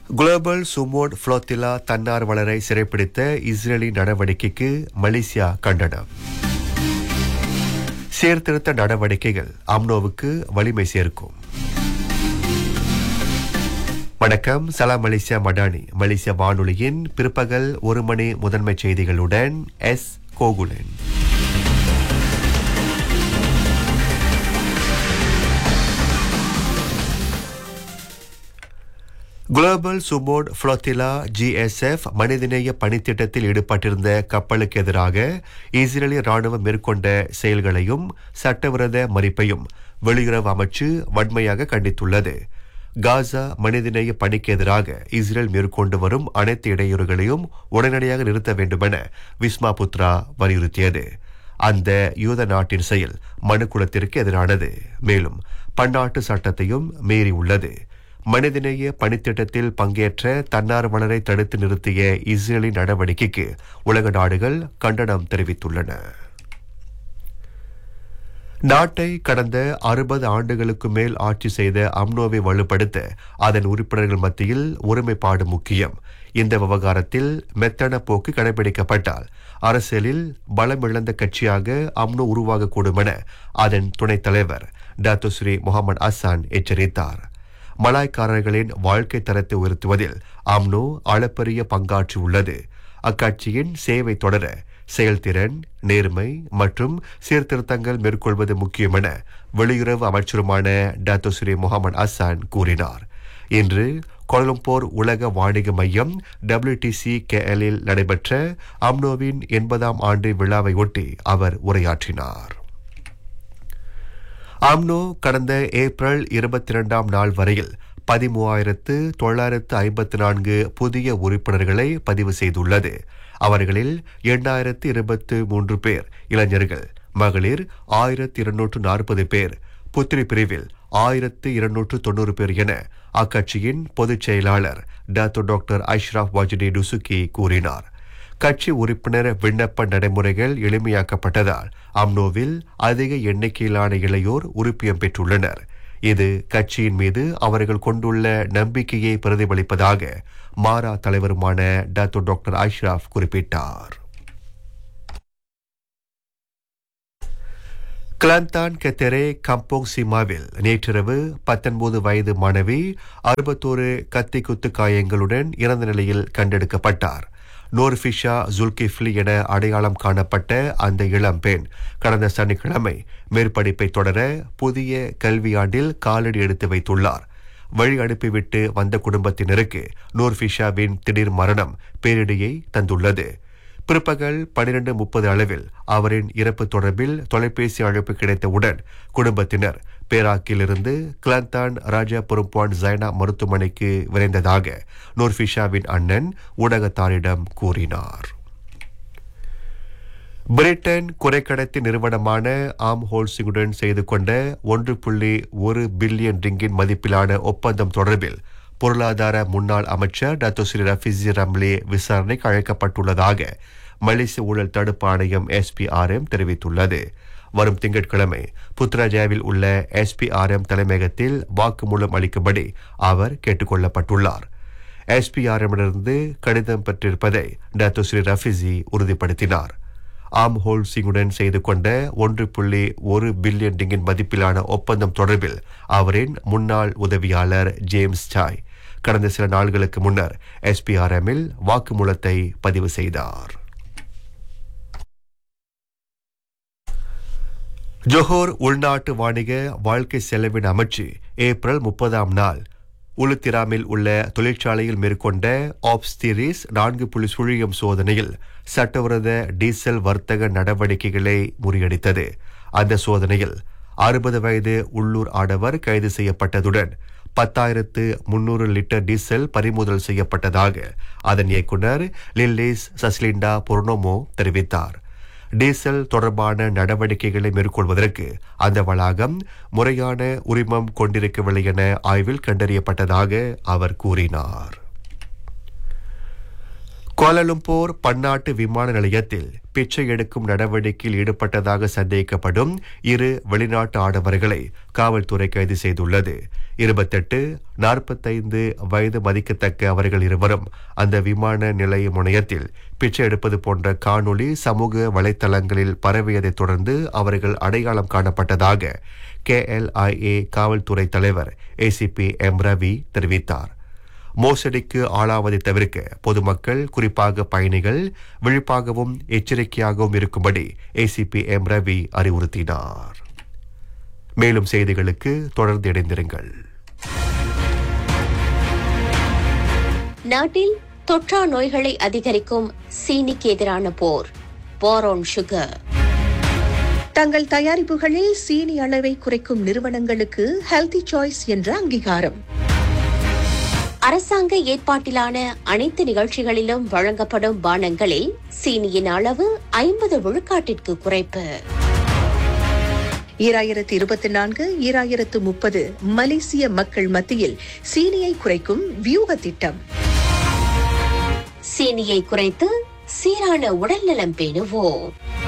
global Sumud Flotilla தன்னார்வலரை சிறைப்பிடித்த Israeli நடவடிக்கைக்கு மலேசியா கண்டனம் சீர்திருத்த நடவடிக்கைகள் அம்னோவுக்கு வலிமை சேர்க்கும் வணக்கம் சலாம் மலேசியா மடானி மலேசியா வானொலியின் பிற்பகல் ஒரு மணி முதன்மை செய்திகளுடன் S Gokulan Global Sumud Flotilla GSF மனிதநேய பணித்திட்டத்தில் ஈடுபட்டிருந்த கப்பலுக்கு எதிராக இஸ்ரேலிய ராணுவம் மேற்கொண்ட செயல்களையும் சட்டவிரோத மறிப்பையும் வெளியுறவு அமைச்சு வன்மையாக கண்டித்துள்ளது காசா மனிதநேய பணிக்கு எதிராக இஸ்ரேல் மேற்கொண்டு வரும் அனைத்து இடையூறுகளையும் உடனடியாக நிறுத்த வேண்டுமென விஸ்மா புத்ரா வலியுறுத்தியது அந்த யூத நாட்டின் செயல் மனுக்குலத்திற்கு எதிரானது மேலும் பன்னாட்டு சட்டத்தையும் மீறி உள்ளது மனிதநேய பணித்திட்டத்தில் பங்கேற்ற தன்னார்வலரை தடுத்து நிறுத்திய இஸ்ரேலின் நடவடிக்கைக்கு உலக நாடுகள் கண்டனம் தெரிவித்துள்ளன நாட்டை கடந்த அறுபது ஆண்டுகளுக்கு மேல் ஆட்சி செய்த அம்னோவை வலுப்படுத்த அதன் உறுப்பினர்கள் மத்தியில் ஒருமைப்பாடு முக்கியம் இந்த விவகாரத்தில் மெத்தன போக்கு கடைபிடிக்கப்பட்டால் அரசியலில் பலமிழந்த கட்சியாக அம்னோ உருவாகக்கூடும் என அதன் துணைத் தலைவர் டாக்டர் ஸ்ரீ முகமது அசான் எச்சரித்தார் மலாய்க்காரர்களின் வாழ்க்கை தரத்தை உயர்த்துவதில் அம்னோ அளப்பரிய பங்காற்றியுள்ளது அக்கட்சியின் சேவை தொடர செயல்திறன் நேர்மை மற்றும் சீர்திருத்தங்கள் மேற்கொள்வது முக்கியம் என வெளியுறவு அமைச்சருமான டாக்டர் ஸ்ரீ முகமது அசான் கூறினார் இன்று கோலம்பூர் உலக வாணிக மையம் டபிள்யூடிசி கேஎல்லில் நடைபெற்ற அம்னோவின் எண்பதாம் ஆண்டு விழாவை ஒட்டி அவர் உரையாற்றினார் அம்னோ கடந்த ஏப்ரல் இருபத்தி இரண்டாம் நாள் வரையில் பதிமூவாயிரத்து தொள்ளாயிரத்து ஐம்பத்தி நான்கு புதிய உறுப்பினர்களை பதிவு செய்துள்ளது அவர்களில் எண்ணாயிரத்து இருபத்து மூன்று பேர் இளைஞர்கள் மகளிர் ஆயிரத்து இருநூற்று நாற்பது பேர் புத்திரி பிரிவில் ஆயிரத்து இருநூற்று தொண்ணூறு பேர் என அக்கட்சியின் பொதுச் செயலாளர் doctor doctor Ashraf Wajdi Dusuki கூறினார் கட்சி உறுப்பினர் விண்ணப்ப நடைமுறைகள் எளிமையாக்கப்பட்டதால் அம்னோவில் அதிக எண்ணிக்கையிலான இளையோர் உறுப்பியம் பெற்றுள்ளனர் இது கட்சியின் மீது அவர்கள் கொண்டுள்ள நம்பிக்கையை பிரதிபலிப்பதாக மாரா தலைவருமான டாக்டர் டாக்டர் அஷ்ராப் குறிப்பிட்டார் கிளாந்தான் கெத்தரே கம்போங் சிமாவில் நேற்றிரவு பத்தொன்பது வயது மாணவி அறுபத்தோரு கத்தி குத்து காயங்களுடன் இறந்த நிலையில் கண்டெடுக்கப்பட்டார் நோர்ஃபிஷா ஜுல்கிஃப்லி என அடையாளம் காணப்பட்ட அந்த இளம் பெண் கடந்த சனிக்கிழமை மேற்படிப்பை தொடர புதிய கல்வியாண்டில் காலடி எடுத்து வைத்துள்ளார் வழி அனுப்பிவிட்டு வந்த குடும்பத்தினருக்கு நூர்ஃபிஷாவின் திடீர் மரணம் பேரிடியை தந்துள்ளது பிற்பகல் பனிரெண்டு முப்பது அளவில் அவரின் இறப்பு தொடர்பில் தொலைபேசி அழைப்பு கிடைத்தவுடன் குடும்பத்தினர் பேராக்கிலிருந்து கிளாந்தான் ராஜா பொறுப்பான் ஜைனா மருத்துவமனைக்கு விரைந்ததாக நூர்ஃபிஷாவின் அண்ணன் ஊடகத்தாரிடம் கூறினார் பிரிட்டன் குறைக்கடத்தி நிறுவனமான ஆம் ஹோல்சிங்குடன் செய்து கொண்ட ஒன்று புள்ளி ஒரு பில்லியன் ரிங்கின் மதிப்பிலான ஒப்பந்தம் தொடர்பில் பொருளாதார முன்னாள் அமைச்சர் டாக்டர் ஸ்ரீ ரஃபிசி ரம்லே விசாரணைக்கு அழைக்கப்பட்டுள்ளதாக மலேசிய ஊழல் தடுப்பு ஆணையம் எஸ்பிஆர்எம் தெரிவித்துள்ளது வரும் திங்கட்கிழமை புத்ராஜாவில் உள்ள எஸ்பிஆர்எம் தலைமையகத்தில் வாக்குமூலம் அளிக்கும்படி அவர் கேட்டுக்கொள்ளப்பட்டுள்ளார் எஸ்பிஆர்எம்மிடமிருந்து கடிதம் பெற்றிருப்பதை டாக்டர் ஸ்ரீ ரஃபிசி உறுதிப்படுத்தினார் ஆம் ஹோல் சிங்குடன் செய்து கொண்ட ஒன்று புள்ளி ஒரு பில்லியன் டிங்கின் மதிப்பிலான ஒப்பந்தம் தொடர்பில் அவரின் முன்னாள் உதவியாளர் ஜேம்ஸ் சாய் கடந்த சில நாள்களுக்கு முன்னர் எஸ்பிஆர்எம்மில் வாக்குமூலத்தை பதிவு செய்தார் ஜொஹோர் உள்நாட்டு வாணிக வாழ்க்கை செலவின் அமைச்சு ஏப்ரல் முப்பதாம் நாள் உளுத்திராமில் உள்ள தொழிற்சாலையில் மேற்கொண்ட ஆப்ஸ்திரிஸ் நான்கு புள்ளி சுழியம் சோதனையில் சட்டவிரோத டீசல் வர்த்தக நடவடிக்கைகளை முறியடித்தது அந்த சோதனையில் அறுபது வயது உள்ளூர் ஆடவர் கைது செய்யப்பட்டதுடன் பத்தாயிரத்து முன்னூறு லிட்டர் டீசல் பறிமுதல் செய்யப்பட்டதாக அதன் இயக்குனர் லில்லிஸ் சஸ்லிண்டா பொர்னோமோ தெரிவித்தார் டீசல் தொடர்பான நடவடிக்கைகளை மேற்கொள்வதற்கு அந்த வளாகம் முறையான உரிமம் கொண்டிருக்கவில்லை என ஆய்வில் கண்டறியப்பட்டதாக அவர் கூறினார் கோலாலும்பூர் பன்னாட்டு விமான நிலையத்தில் பிச்சை எடுக்கும் நடவடிக்கையில் ஈடுபட்டதாக சந்தேகிக்கப்படும் இரு வெளிநாட்டு ஆடவர்களை காவல்துறை கைது செய்துள்ளது இருபத்தெட்டு நாற்பத்தைந்து வயது மதிக்கத்தக்க அவர்கள் இருவரும் அந்த விமான நிலைய முனையத்தில் பிச்சை எடுப்பது போன்ற காணொளி சமூக வலைத்தளங்களில் பரவியதைத் தொடர்ந்து அவர்கள் அடையாளம் காணப்பட்டதாக கேஎல்ஐஏ காவல்துறை தலைவர் ஏசிபி எம் ரவி தெரிவித்தார் மோசடிக்கு ஆளாவதை தவிர்க்க பொதுமக்கள் குறிப்பாக பயணிகள் விழிப்பாகவும் எச்சரிக்கையாகவும் இருக்கும்படி ஏசிபி எம் ரவி அறிவுறுத்தினார் மேலும் செய்திகளுக்கு தொடர்ந்து இணைந்திருங்கள் நாட்டில் தொற்றா நோய்களை அதிகரிக்கும் சீனிக்கு எதிரான போர் போரோன் சுகர் தங்கள் தயாரிப்புகளில் சீனி அளவை குறைக்கும் நிறுவனங்களுக்கு ஹெல்தி சாய்ஸ் என்ற அங்கீகாரம் அரசாங்க ஏற்பாட்டிலான அனைத்து நிகழ்ச்சிகளிலும் வழங்கப்படும் பானங்களில் சீனியின் அளவு ஐம்பது விழுக்காட்டிற்கு குறைப்பு ஈராயிரத்து இருபத்தி நான்கு ஈராயிரத்து முப்பது மலேசிய மக்கள் மத்தியில் சீனியை குறைக்கும் வியூக திட்டம் சீனியை குறைத்து சீரான உடல்நலம் பேணுவோம்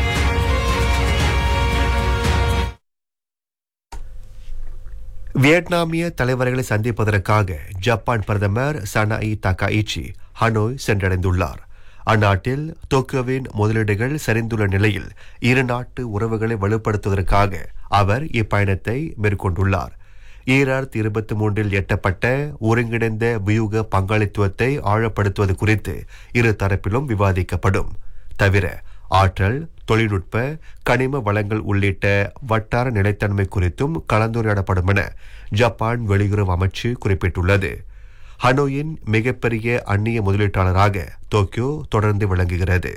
வியட்நாமிய தலைவர்களை சந்திப்பதற்காக ஜப்பான் பிரதமர் சனாஇ தகாயிச்சி ஹனோய் சென்றடைந்துள்ளார் அந்நாட்டில் டோக்கியோவின் முதலீடுகள் சரிந்துள்ள நிலையில் இரு நாட்டு உறவுகளை வலுப்படுத்துவதற்காக அவர் இப்பயணத்தை மேற்கொண்டுள்ளார் ஈராயிரத்தி இருபத்தி மூன்றில் எட்டப்பட்ட ஒருங்கிணைந்த வியூக பங்காளித்துவத்தை ஆழப்படுத்துவது குறித்து இரு தரப்பிலும் விவாதிக்கப்படும் தவிர ஆற்றல் தொழில்நுட்ப கனிம வளங்கள் உள்ளிட்ட வட்டார நிலைத்தன்மை குறித்தும் கலந்துரையாடப்படும் என ஜப்பான் வெளியுறவு அமைச்சு குறிப்பிட்டுள்ளது ஹனோயின் மிகப்பெரிய அந்நிய முதலீட்டாளராக டோக்கியோ தொடர்ந்து விளங்குகிறது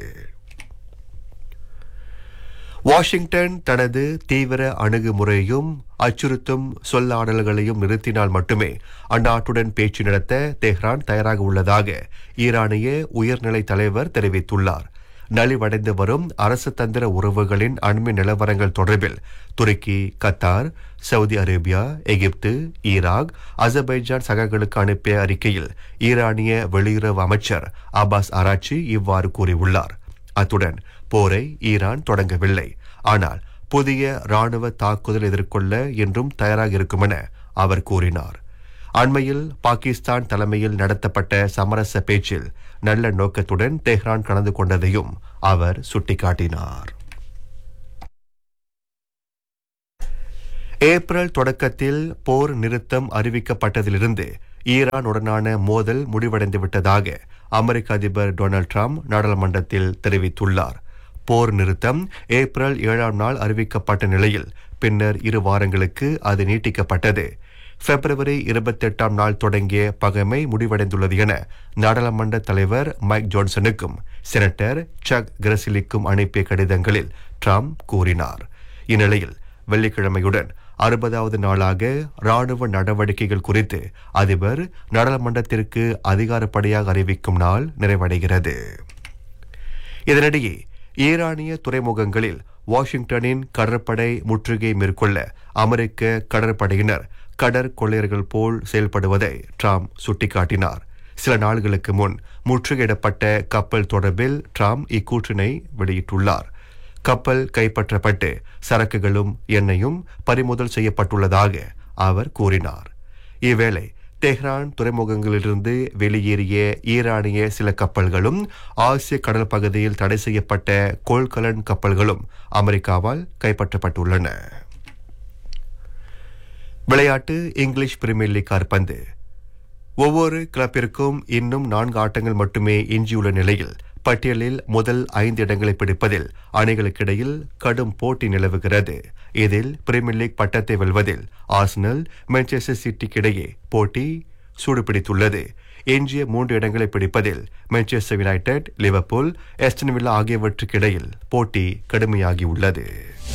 வாஷிங்டன் தனது தீவிர அணுகுமுறையையும் அச்சுறுத்தும் சொல்லாடல்களையும் நிறுத்தினால் மட்டுமே அந்நாட்டுடன் பேச்சு நடத்த தெஹ்ரான் தயாராக உள்ளதாக ஈரானிய உயர்நிலை தலைவர் தெரிவித்துள்ளார் நலிவடைந்து வரும் அரசு தந்திர உறவுகளின் அண்மை நிலவரங்கள் தொடர்பில் துருக்கி கத்தார் சவுதி அரேபியா எகிப்து ஈராக் அசர்பைஜான் சகங்களுக்கு அனுப்பிய அறிக்கையில் ஈரானிய வெளியுறவு அமைச்சர் அப்பாஸ் ஆராய்ச்சி இவ்வாறு கூறியுள்ளார் அத்துடன் போரை ஈரான் தொடங்கவில்லை ஆனால் புதிய ராணுவ தாக்குதல் எதிர்கொள்ள என்றும் தயாராக இருக்கும் என அவர் கூறினார் அண்மையில் பாகிஸ்தான் தலைமையில் நடத்தப்பட்ட சமரச பேச்சில் நல்ல நோக்கத்துடன் தெஹ்ரான் கலந்து கொண்டதையும் அவர் சுட்டிக்காட்டினார் ஏப்ரல் தொடக்கத்தில் போர் நிறுத்தம் அறிவிக்கப்பட்டதிலிருந்து ஈரானுடனான மோதல் முடிவடைந்து விட்டதாக அமெரிக்க அதிபர் டொனால்ட் ட்ரம்ப் நாடாளுமன்றத்தில் தெரிவித்துள்ளார் போர் நிறுத்தம் ஏப்ரல் ஏழாம் நாள் அறிவிக்கப்பட்ட நிலையில் பின்னர் இரு வாரங்களுக்கு அது நீட்டிக்கப்பட்டது பிப்ரவரி இருபத்தெட்டாம் நாள் தொடங்கிய பகைமை முடிவடைந்துள்ளது என நாடாளுமன்ற தலைவர் மைக் ஜான்சனுக்கும் செனட்டர் சக் கிரசிலிக்கும் அனுப்பிய கடிதங்களில் ட்ரம்ப் கூறினார் இந்நிலையில் வெள்ளிக்கிழமையுடன் அறுபதாவது நாளாக ராணுவ நடவடிக்கைகள் குறித்து அதிபர் நாடாளுமன்றத்திற்கு அதிகாரப்படியாக அறிவிக்கும் நாள் நிறைவடைகிறது இதனிடையே ஈரானிய துறைமுகங்களில் வாஷிங்டனின் கடற்படை முற்றுகை மேற்கொள்ள அமெரிக்க கடற்படையினர் கடற்கொள்ளையர்கள் போல் செயல்படுவதை ட்ரம்ப் சுட்டிக்காட்டினார் சில நாள்களுக்கு முன் முற்றுகையிடப்பட்ட கப்பல் தொடர்பில் ட்ரம்ப் இக்கூற்றினை வெளியிட்டுள்ளார் கப்பல் கைப்பற்றப்பட்டு சரக்குகளும் எண்ணெயும் பறிமுதல் செய்யப்பட்டுள்ளதாக அவர் கூறினார் இவ்வேளை தெஹ்ரான் துறைமுகங்களிலிருந்து வெளியேறிய ஈரானிய சில கப்பல்களும் ஆசிய கடல் பகுதியில் தடை செய்யப்பட்ட கோல்கலன் கப்பல்களும் அமெரிக்காவால் கைப்பற்றப்பட்டுள்ளன விளையாட்டு இங்கிலீஷ் பிரீமியர் லீக் காற்பந்து ஒவ்வொரு கிளப்பிற்கும் இன்னும் நான்கு ஆட்டங்கள் மட்டுமே எஞ்சியுள்ள நிலையில் பட்டியலில் முதல் ஐந்து இடங்களை பிடிப்பதில் அணிகளுக்கிடையில் கடும் போட்டி நிலவுகிறது இதில் பிரீமியர் லீக் பட்டத்தை வெல்வதில் ஆர்சனல் மான்செஸ்டர் சிட்டிக்கிடையே போட்டி சூடுபிடித்துள்ளது எஞ்சிய மூன்று இடங்களை பிடிப்பதில் Manchester United Liverpool Aston Villa ஆகியவற்றுக்கிடையில் போட்டி கடுமையாகியுள்ளது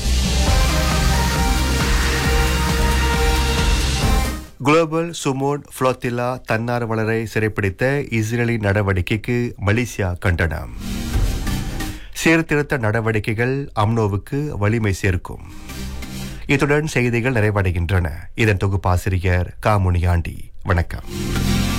குளோபல் சுமோன் புளோத்திலா தன்னார்வலரை சிறைப்பிடித்த இஸ்ரேலின் நடவடிக்கைக்கு மலேசியா கண்டனம் சீர்திருத்த நடவடிக்கைகள் அம்னோவுக்கு வலிமை சேர்க்கும் இத்துடன் செய்திகள் நிறைவடைகின்றன இதன் தொகுப்பாசிரியர் காமுனியாண்டி வணக்கம்